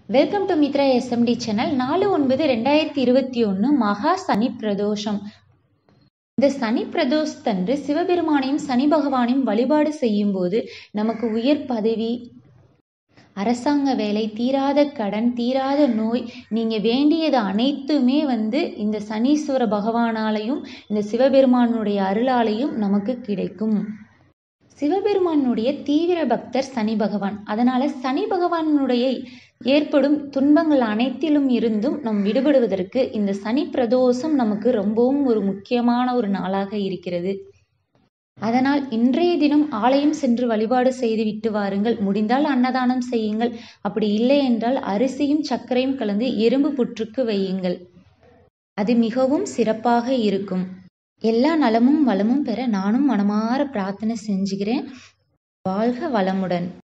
welcome to Mitra SMT channel நாலு ஒன்பது ரெண்டாயிரத்தி இருபத்தி ஒன்று மகா சனி பிரதோஷம் இந்த சனி பிரதோஷத்தன்று சிவபெருமானையும் சனி பகவானையும் வழிபாடு செய்யும்போது நமக்கு உயர் பதவி அரசாங்க வேலை தீராத கடன் தீராத நோய் நீங்கள் வேண்டியது அனைத்துமே வந்து இந்த சனீஸ்வர பகவானாலையும் இந்த சிவபெருமானுடைய அருளாலையும் நமக்கு கிடைக்கும் சிவபெருமானுடைய தீவிர பக்தர் சனி பகவான் அதனால சனி பகவானுடைய ஏற்படும் துன்பங்கள் அனைத்திலும் இருந்தும் நம் விடுபடுவதற்கு இந்த சனி பிரதோஷம் நமக்கு ரொம்பவும் ஒரு முக்கியமான ஒரு நாளாக இருக்கிறது அதனால் இன்றைய தினம் ஆலயம் சென்று வழிபாடு செய்து விட்டு வாருங்கள் முடிந்தால் அன்னதானம் செய்யுங்கள் அப்படி இல்லை என்றால் அரிசியும் சர்க்கரையும் கலந்து எறும்பு புற்றுக்கு வையுங்கள் அது மிகவும் சிறப்பாக இருக்கும் எல்லா நலமும் வளமும் பெற நானும் மனமாற பிரார்த்தனை செஞ்சுக்கிறேன் வாழ்க வளமுடன்